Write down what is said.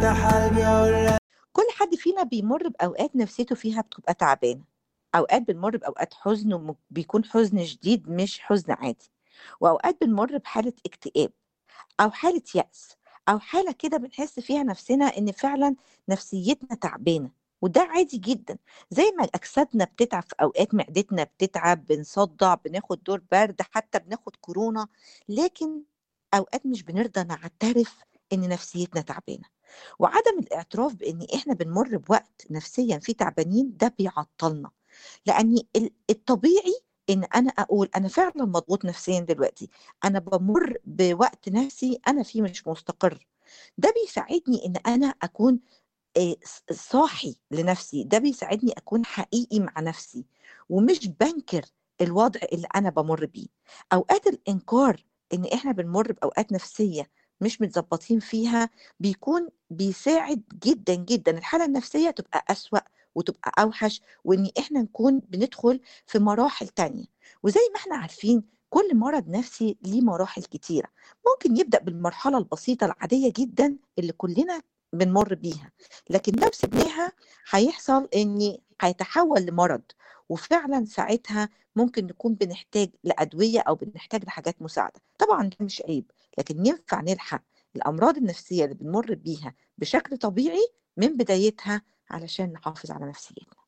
حاجة أقولها كل حد فينا بيمر بأوقات نفسيته فيها بتبقى تعبانة أوقات بنمر بأوقات حزن وم- بيكون حزن شديد مش حزن عادي وأوقات بنمر بحالة اكتئاب أو حالة يأس أو حالة كده بنحس فيها نفسنا إن فعلا نفسيتنا تعبانة وده عادي جدا زي ما أجسادنا بتتعب في أوقات معدتنا بتتعب بنصدع بناخد دور برد حتى بناخد كورونا لكن أوقات مش بنرضى نعترف إن نفسيتنا تعبانة وعدم الاعتراف بإن إحنا بنمر بوقت نفسيا فيه تعبانين ده بيعطلنا لأن ال- الطبيعي إن أنا أقول أنا فعلا مضغوط نفسيا دلوقتي أنا بمر بوقت نفسي أنا فيه مش مستقر ده بيساعدني إن أنا أكون آه، ص- صاحي لنفسي ده بيساعدني أكون حقيقي مع نفسي ومش بنكر الوضع اللي أنا بمر بيه أوقات الإنكار إن إحنا بنمر بأوقات نفسية مش متظبطين فيها بيكون بيساعد جدا جدا الحالة النفسية تبقى أسوأ وتبقى أوحش وإن إحنا نكون بندخل في مراحل تانية وزي ما إحنا عارفين كل مرض نفسي ليه مراحل كتيرة ممكن يبدأ بالمرحلة البسيطة العادية جدا اللي كلنا بنمر بيها لكن لو سبناها هيحصل ان هيتحول لمرض وفعلا ساعتها ممكن نكون بنحتاج لأدوية أو بنحتاج لحاجات مساعدة طبعا ده مش عيب لكن ينفع نلحق الأمراض النفسية اللي بنمر بيها بشكل طبيعي من بدايتها علشان نحافظ على نفسيتنا